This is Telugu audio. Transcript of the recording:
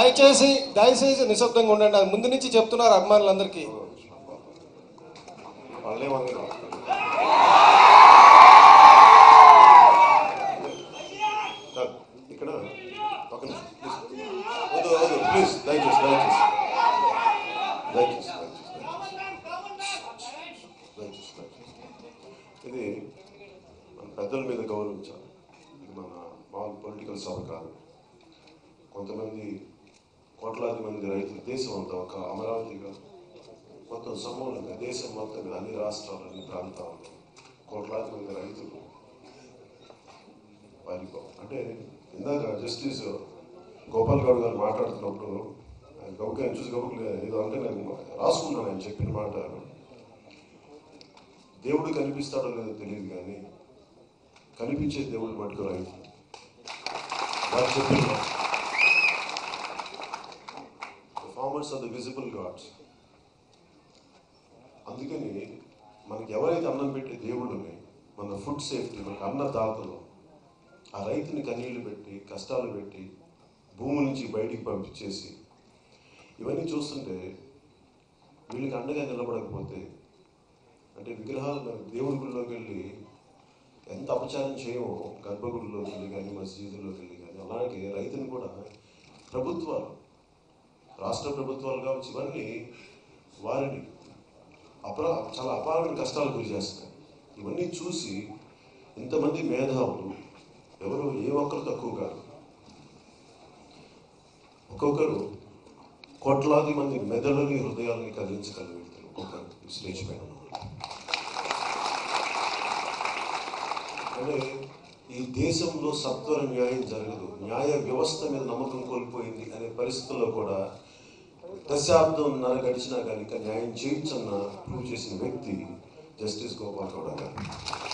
దయచేసి దయచేసి నిశ్శబ్దంగా ఉండండి అది ముందు నుంచి చెప్తున్నారు అభిమానులందరికీ వాళ్ళేమన్నారు సార్, ఇక్కడ పక్కన వద్దు వద్దు ప్లీజ్ దయచేసి దయచేసి దయచేసి దయచేసి దయచేసి దయచేసి ఇది మన పెద్దల మీద గౌరవించాలి ఇది మన మామూలు పొలిటికల్ సభ కాదు కొంతమంది కోట్లాది మంది రైతులు దేశం అంతా ఒక అమరావతిగా మొత్తం సమూలంగా దేశం మొత్తం మీద అన్ని రాష్ట్రాలు అన్ని ప్రాంతాలు కోట్లాది మంది రైతులు వారికి అంటే ఇందాక జస్టిస్ గోపాల్ గౌడ్ గారు మాట్లాడుతున్నప్పుడు ఆయన గౌక ఆయన చూసి గౌకులు ఏదో అంటే నేను రాసుకున్నాను ఆయన చెప్పిన మాట దేవుడు కనిపిస్తాడో లేదో తెలియదు కానీ కనిపించే దేవుడు మటుకు రైతు వారు చెప్పిన మాట. Farmers are the visible gods అందుకని మనకి ఎవరైతే అన్నం పెట్టే దేవుడిని మన ఫుడ్ సేఫ్టీ మనకి అన్నదాతలు ఆ రైతుని కన్నీళ్లు పెట్టి కష్టాలు పెట్టి భూమి నుంచి బయటికి పంపించేసి ఇవన్నీ చూస్తుంటే వీళ్ళకి అండగా నిలబడకపోతే అంటే విగ్రహాలు మన దేవుడి గుడిలోకి వెళ్ళి ఎంత అపచారం చేయమో గర్భగుడిలోకి వెళ్ళి కానీ మసీదుల్లోకి వెళ్ళి కానీ అలాగే రైతుని కూడా ప్రభుత్వాలు రాష్ట్ర ప్రభుత్వాలు కావచ్చు ఇవన్నీ వారిని అపరా చాలా అపారమైన కష్టాలు గురి చేస్తాయి ఇవన్నీ చూసి ఇంతమంది మేధావులు ఎవరు ఏ ఒక్కరు తక్కువ కాదు ఒక్కొక్కరు కోట్లాది మంది మెదడుని హృదయాలని కదిలించగలిగే వ్యక్తులు ఒక్కొక్కరు ఈ స్టేజ్ పైన ఉన్నారు. అంటే ఈ దేశంలో సత్వర న్యాయం జరగదు న్యాయ వ్యవస్థ మీద నమ్మకం కోల్పోయింది అనే పరిస్థితుల్లో కూడా దశాబ్దం నర గడిచినా కానీ ఇంకా న్యాయం చేయించన్న ప్రూవ్ చేసిన వ్యక్తి జస్టిస్ గోపాల్ గౌడ గారు